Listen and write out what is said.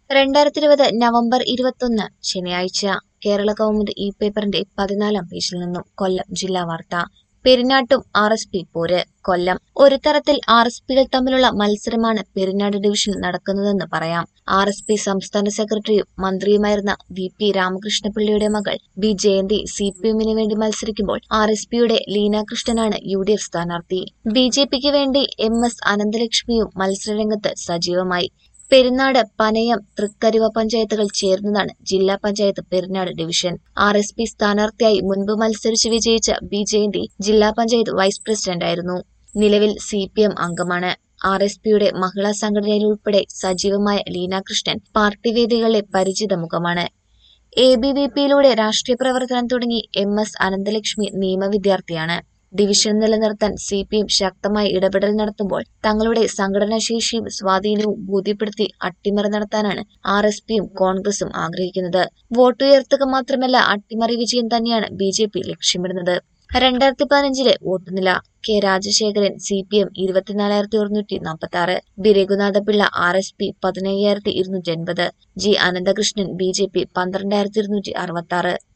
രണ്ടായിരത്തി ഇരുപത് നവംബർ ഇരുപത്തൊന്ന് ശനിയാഴ്ച കേരള കൗമുദി ഈ പേപ്പറിന്റെ പതിനാലാം പേജിൽ നിന്നും കൊല്ലം ജില്ലാ വാർത്ത പെരിനാട്ടും ആർ എസ് പി പോര് കൊല്ലം ഒരു തരത്തിൽ ആർ എസ് പികൾ തമ്മിലുള്ള മത്സരമാണ് പെരിനാട് ഡിവിഷനിൽ നടക്കുന്നതെന്ന് പറയാം ആർ എസ് പി സംസ്ഥാന സെക്രട്ടറിയും മന്ത്രിയുമായിരുന്ന വി പി രാമകൃഷ്ണപിള്ളിയുടെ മകൾ ബി ജയന്തി സി പി എമ്മിന് വേണ്ടി മത്സരിക്കുമ്പോൾ ആർ എസ് പിയുടെ ലീന കൃഷ്ണനാണ് യു ഡി എഫ് സ്ഥാനാർത്ഥി ബി ജെ പിക്ക് വേണ്ടി എം എസ് അനന്തലക്ഷ്മിയും മത്സരരംഗത്ത് സജീവമായി പെരിനാട് പനയം തൃക്കരുവ പഞ്ചായത്തുകൾ ചേർന്നതാണ് ജില്ലാ panchayat Perinad division R S P സ്ഥാനാർത്ഥിയായി മുൻപ് മത്സരിച്ച് വിജയിച്ച ബി ജയന്തി ജില്ലാ പഞ്ചായത്ത് വൈസ് പ്രസിഡന്റായിരുന്നു നിലവിൽ സി പി എം അംഗമാണ് ആർ എസ് പിയുടെ മഹിളാ സംഘടനയിൽ ഉൾപ്പെടെ സജീവമായ ലീന കൃഷ്ണൻ പാർട്ടി വേദികളിലെ പരിചിത മുഖമാണ് എ ബി വി പിയിലൂടെ രാഷ്ട്രീയ പ്രവർത്തനം തുടങ്ങി എം എസ് അനന്തലക്ഷ്മി നിയമവിദ്യാർത്ഥിയാണ് ഡിവിഷൻ നിലനിർത്താൻ സി പി എം ശക്തമായ ഇടപെടൽ നടത്തുമ്പോൾ തങ്ങളുടെ സംഘടനാശേഷിയും സ്വാധീനവും ബോധ്യപ്പെടുത്തി അട്ടിമറി നടത്താനാണ് ആർ എസ് പിയും കോൺഗ്രസും ആഗ്രഹിക്കുന്നത് വോട്ടുയർത്തുക മാത്രമല്ല അട്ടിമറി വിജയം തന്നെയാണ് ബി ജെ പി ലക്ഷ്യമിടുന്നത് രണ്ടായിരത്തി പതിനഞ്ചിലെ വോട്ടുനില K Rajasekharan C P M ഇരുപത്തിനാലായിരത്തി ഒരുന്നൂറ്റി നാൽപ്പത്തി ആറ് B Raghunathapillai R S P പതിനയ്യായിരത്തി ഇരുന്നൂറ്റി എൺപത് G Ananthakrishnan B J P പന്ത്രണ്ടായിരത്തി ഇരുന്നൂറ്റി അറുപത്തി ആറ്